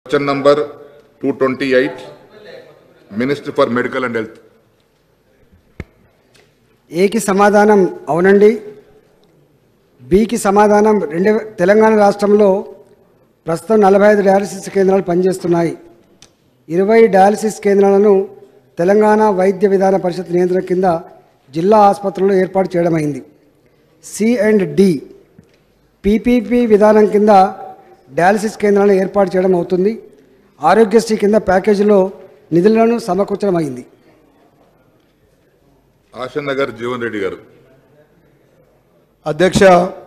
Question number 228, Minister for Medical and Health. ఏకి సమాధానం అవునండి బికి సమాధానం రెండు తెలంగాణ రాష్ట్రంలో ప్రస్తుతం నలభై ఐదు డయాలసిస్ కేంద్రాలు పనిచేస్తున్నాయి ఇరవై డయాలసిస్ కేంద్రాలను తెలంగాణ వైద్య విధాన పరిషత్ నియంత్రణ కింద జిల్లా ఆసుపత్రుల్లో ఏర్పాటు చేయడమైంది సి అండ్ డి పీపీపీ విధానం కింద డయాలసిస్ కేంద్రాలను ఏర్పాటు చేయడం అవుతుంది ఆరోగ్యశ్రీ కింద ప్యాకేజీలో నిధులను సమకూర్చడం అయింది ఆశన్ నగర్ జీవన్ రెడ్డి గారు అధ్యక్ష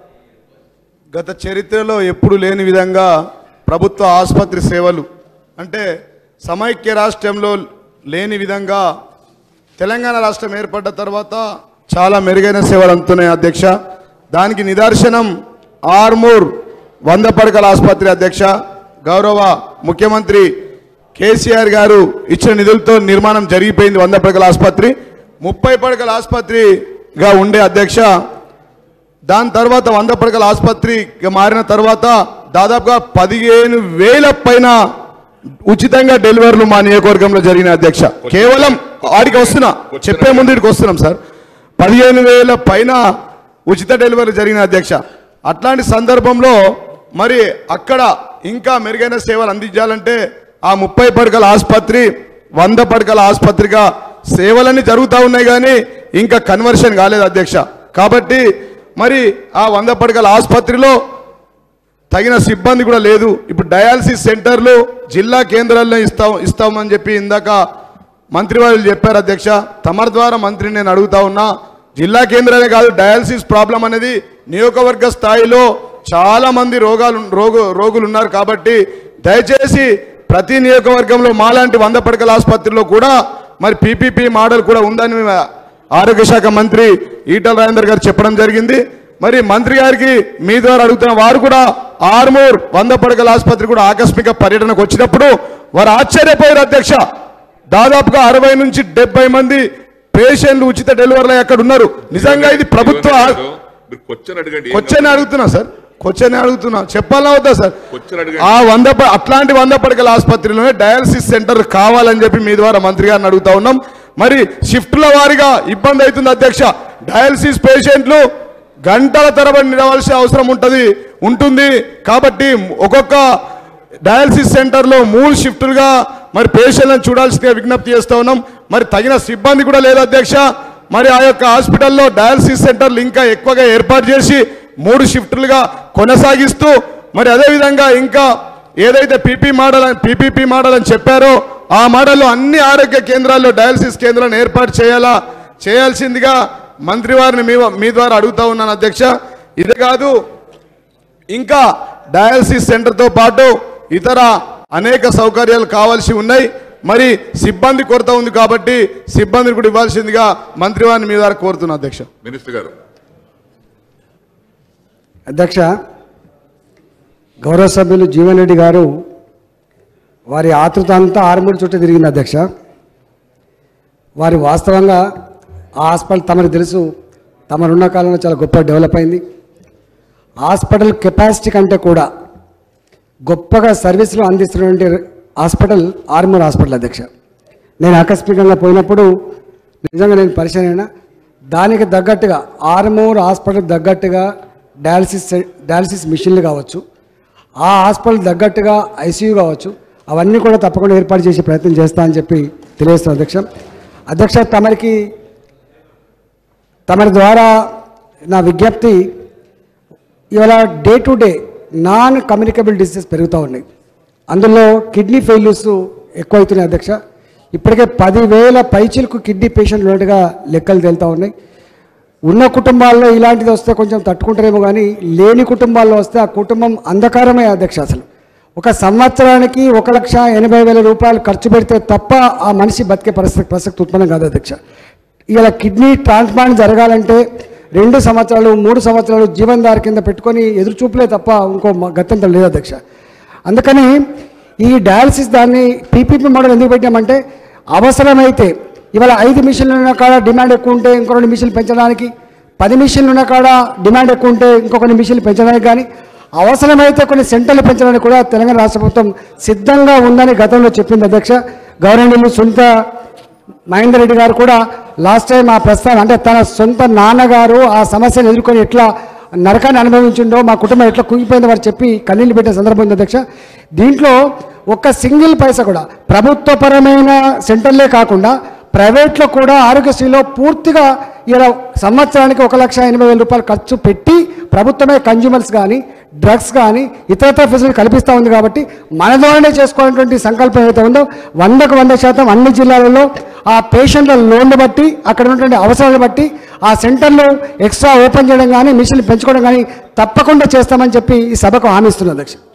గత చరిత్రలో ఎప్పుడు లేని విధంగా ప్రభుత్వ ఆసుపత్రి సేవలు అంటే సమైక్య రాష్ట్రంలో లేని విధంగా తెలంగాణ రాష్ట్రం ఏర్పడ్డ తర్వాత చాలా మెరుగైన సేవలు అందుతున్నాయి అధ్యక్ష దానికి నిదర్శనం ఆర్మూర్ వంద పడకల ఆసుపత్రి అధ్యక్ష గౌరవ ముఖ్యమంత్రి కేసీఆర్ గారు ఇచ్చిన నిధులతో నిర్మాణం జరిగిపోయింది వంద పడకల ఆసుపత్రి ముప్పై పడకల ఆసుపత్రిగా ఉండే అధ్యక్ష దాని తర్వాత వంద పడకల ఆసుపత్రిగా మారిన తర్వాత దాదాపుగా పదిహేను వేల పైన ఉచితంగా డెలివరీలు మా నియోజకవర్గంలో జరిగిన అధ్యక్ష కేవలం ఆడికి వస్తున్నా చెప్పే ముందు ఇక్కడికి వస్తున్నాం సార్ పదిహేను వేల పైన ఉచిత డెలివరీ జరిగిన అధ్యక్ష అట్లాంటి సందర్భంలో మరి అక్కడ ఇంకా మెరుగైన సేవలు అందించాలంటే ఆ ముప్పై పడకల ఆసుపత్రి వంద పడకల ఆసుపత్రిగా సేవలన్నీ జరుగుతూ ఉన్నాయి కానీ ఇంకా కన్వర్షన్ కాలేదు అధ్యక్ష కాబట్టి మరి ఆ వంద పడకల ఆసుపత్రిలో తగిన సిబ్బంది కూడా లేదు ఇప్పుడు డయాలసిస్ సెంటర్లు జిల్లా కేంద్రాల్లో ఇస్తాం ఇస్తామని చెప్పి ఇందాక మంత్రి వాళ్ళు చెప్పారు అధ్యక్ష తమరి ద్వారా మంత్రిని నేను అడుగుతా ఉన్నా జిల్లా కేంద్రాలే కాదు డయాలసిస్ ప్రాబ్లం అనేది నియోజకవర్గ స్థాయిలో చాలా మంది రోగాలు రోగు రోగులు ఉన్నారు కాబట్టి దయచేసి ప్రతి నియోజకవర్గంలో మాలాంటి వంద పడకల ఆసుపత్రిలో కూడా మరి పీపీపీ మోడల్ కూడా ఉందని మేము ఆరోగ్య శాఖ మంత్రి ఈటల రాజేందర్ గారు చెప్పడం జరిగింది మరి మంత్రి గారికి మీ ద్వారా అడుగుతున్న వారు కూడా ఆర్మూర్ వంద పడకల ఆసుపత్రి కూడా ఆకస్మిక పర్యటనకు వచ్చినప్పుడు వారు ఆశ్చర్యపోయారు అధ్యక్ష దాదాపుగా అరవై నుంచి డెబ్బై మంది పేషెంట్లు ఉచిత డెలివరీలు అక్కడ ఉన్నారు నిజంగా ఇది ప్రభుత్వ ఆ- మీరు క్వశ్చన్ అడగండి క్వశ్చన్ అడుగుతున్నా సార్ క్వశ్చన్ అడుగుతున్నా చెప్పాలా వద్దా సార్ క్వశ్చన్ అడగండి ఆ వంద ప- అట్లాంటి వంద పడకల ఆసుపత్రిలోనే డయాలసిస్ సెంటర్ కావాలని చెప్పి మీ ద్వారా మంత్రి గారిని అడుగుతా ఉన్నాం మరి షిఫ్ట్ల వారీగా ఇబ్బంది అవుతుంది అధ్యక్ష డయాలసిస్ పేషెంట్లు గంటల తరబడి నిలవలసిన అవసరం ఉంటుంది ఉంటుంది కాబట్టి ఒక్కొక్క డయాలసిస్ సెంటర్లో మూడు షిఫ్టులుగా మరి పేషెంట్లను చూడాల్సిందిగా విజ్ఞప్తి చేస్తూ ఉన్నాం మరి తగిన సిబ్బంది కూడా లేదు అధ్యక్ష మరి ఆ యొక్క హాస్పిటల్లో డయాలసిస్ సెంటర్లు ఇంకా ఎక్కువగా ఏర్పాటు చేసి మూడు షిఫ్టులుగా కొనసాగిస్తూ మరి అదేవిధంగా ఇంకా ఏదైతే పీపీ మోడల్ అని పీపీపీ మోడల్ అని చెప్పారో ఆ మోడల్లో అన్ని ఆరోగ్య కేంద్రాల్లో డయాలసిస్ కేంద్రాలను ఏర్పాటు చేయాలా చేయాల్సిందిగా మంత్రి వారిని మీ మీ ద్వారా అడుగుతా ఉన్నాను అధ్యక్ష ఇది కాదు ఇంకా డయాలసిస్ సెంటర్తో పాటు ఇతర అనేక సౌకర్యాలు కావాల్సి ఉన్నాయి మరి సిబ్బంది కొరత ఉంది కాబట్టి సిబ్బందిని కూడా ఇవ్వాల్సిందిగా మంత్రి వారిని మీ ద్వారా కోరుతున్నా అధ్యక్ష మినిస్టర్ గారు అధ్యక్ష గౌరవ సభ్యులు జీవన్ రెడ్డి గారు వారి ఆతృత అంతా ఆరుమూడు చుట్టూ తిరిగింది అధ్యక్ష వారి వాస్తవంగా ఆ హాస్పిటల్ తమకు తెలుసు తమరున్న కాలంలో చాలా గొప్ప డెవలప్ అయింది హాస్పిటల్ కెపాసిటీ కంటే కూడా గొప్పగా సర్వీసులు అందిస్తున్నటువంటి హాస్పిటల్ ఆర్మూర్ హాస్పిటల్ అధ్యక్ష నేను ఆకస్మికంగా పోయినప్పుడు నిజంగా నేను పరిచయం అయినా దానికి తగ్గట్టుగా ఆర్మూర్ హాస్పిటల్ తగ్గట్టుగా డయాలసిస్ సె- డయాలసిస్ మిషన్లు కావచ్చు ఆ హాస్పిటల్ తగ్గట్టుగా ఐసీయూ కావచ్చు అవన్నీ కూడా తప్పకుండా ఏర్పాటు చేసే ప్రయత్నం చేస్తా అని చెప్పి తెలియజేస్తాను అధ్యక్ష అధ్యక్ష తమరికి తమరి ద్వారా నా విజ్ఞప్తి ఇవాళ day to day non communicable diseases పెరుగుతూ ఉన్నాయి అందులో కిడ్నీ ఫెయిల్యూర్స్ ఎక్కువవుతున్నాయి అధ్యక్ష ఇప్పటికే పదివేల పైచిలకు కిడ్నీ పేషెంట్లు ఉన్నట్టుగా లెక్కలు తేలుతూ ఉన్నాయి ఉన్న కుటుంబాల్లో ఇలాంటిది వస్తే కొంచెం తట్టుకుంటారేమో కానీ లేని కుటుంబాల్లో వస్తే ఆ కుటుంబం అంధకారమే అధ్యక్ష అసలు ఒక సంవత్సరానికి ఒక లక్ష ఎనభై వేల రూపాయలు ఖర్చు పెడితే తప్ప ఆ మనిషి బతికే పరిస్థితి ప్రసక్తి ఉత్పన్నం కాదు అధ్యక్ష ఇలా కిడ్నీ ట్రాన్స్ప్లాంట్ జరగాలంటే రెండు సంవత్సరాలు మూడు సంవత్సరాలు జీవనధార కింద పెట్టుకొని ఎదురు చూపులే తప్ప ఇంకో మ- గత్యంతరం లేదు అధ్యక్ష అందుకని ఈ డయాలసిస్ దాన్ని పీపీపీ మోడల్ ఎందుకు పెట్టామంటే అవసరమైతే ఇవాళ ఐదు మిషన్లు ఉన్న కాడ డిమాండ్ ఎక్కువ ఉంటే ఇంకో రెండు మిషన్లు పెంచడానికి పది మిషన్లు ఉన్న కాడ డిమాండ్ ఎక్కువ ఉంటే ఇంకొక రెండు మిషన్లు పెంచడానికి కానీ అవసరమైతే కొన్ని సెంటర్లు పెంచడానికి కూడా తెలంగాణ రాష్ట్ర ప్రభుత్వం సిద్ధంగా ఉందని గతంలో చెప్పింది అధ్యక్ష గౌరవనీయులు సునీత మహేందర్ రెడ్డి గారు కూడా లాస్ట్ టైం ఆ ప్రస్తావన అంటే తన సొంత నాన్నగారు ఆ సమస్యను ఎదుర్కొని ఎట్లా నరకాన్ని అనుభవించిండో మా కుటుంబం ఎట్లా కుంగిపోయిందో వారు చెప్పి కన్నీళ్ళు పెట్టిన సందర్భం ఉంది అధ్యక్ష దీంట్లో ఒక్క సింగిల్ పైసా కూడా ప్రభుత్వపరమైన సెంటర్లే కాకుండా ప్రైవేట్లో కూడా ఆరోగ్యశ్రీలో పూర్తిగా ఇలా సంవత్సరానికి ఒక లక్ష ఎనభై వేల రూపాయలు ఖర్చు పెట్టి ప్రభుత్వమే కన్జ్యూమర్స్ కానీ డ్రగ్స్ కానీ ఇతరత్ర ఫెసిలిటీ కల్పిస్తూ ఉంది కాబట్టి మన ద్వారానే చేసుకోవాలన్నటువంటి సంకల్పం ఏదైతే ఉందో వందకు వంద శాతం అన్ని జిల్లాలలో ఆ పేషెంట్ల లోన్లు బట్టి అక్కడ ఉన్నటువంటి అవసరాలను బట్టి ఆ సెంటర్లు ఎక్స్ట్రా ఓపెన్ చేయడం కానీ మిషన్లు పెంచుకోవడం కానీ తప్పకుండా చేస్తామని చెప్పి ఈ సభకు హామీ ఇస్తున్నారు అధ్యక్ష